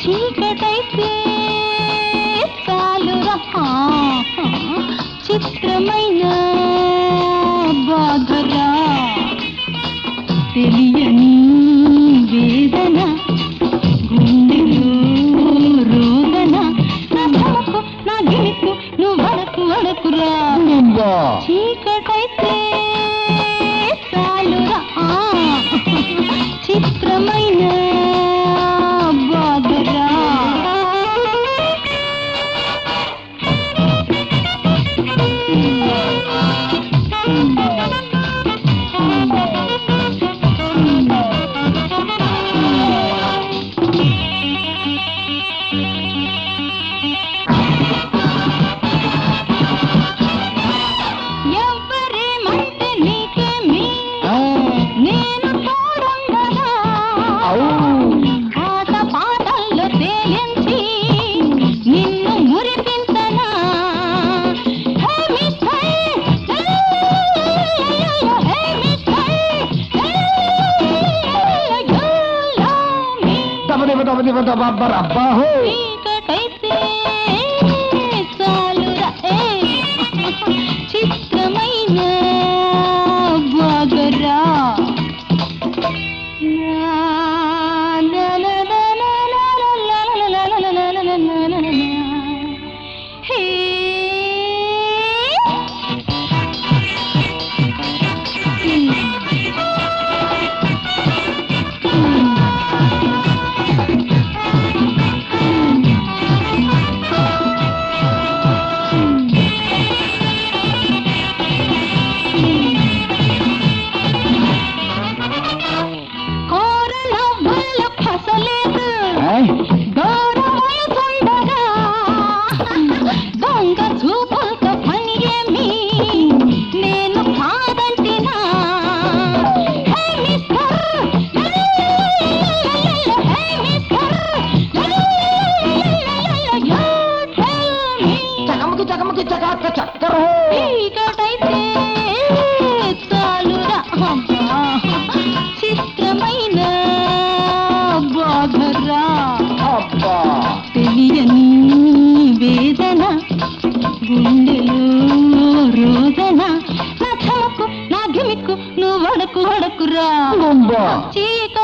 చీకటైతే చాలురా చిత్రమైన బాధరా తెలియని వేదన గుండెలో రోదన నా ధమకు నా గిణికు నువ్వు వడకు వడకురా అబ్బా చీకటైతే చాలురా చిత్రమైన బాధరా ఎవ్వరేమంటే నీకేమి ఆ, నేను తోడుండగా ఔ. పాత పాటల్లో తేలించి నిన్ను మురిపించనా హే మిస్టర్ హే మిస్టర్ దబదిబ దబదిబ దబబ్బర అబ్బా హో. చీకటైతే చాలురా ఏ చిత్రమైన బాగరా కోరలవ్వల ఫసలేదు ఏయ్, గౌరవయుతుండగా దొంగ చూపులతో పని ఏమి నేను కాదంటినా హే మిస్టర్ హే మిస్టర్ చకమకి చకమకి చకాక చక్కర హో. చీకటైతే చాలురా అబ్బా. చిత్రమైన బాధరా అబ్బా తెలియని వేదన గుండెలో రోదన నా చమకు నా గిమిక్కు నువ్వు వడకు వడకురా అబ్బా చీక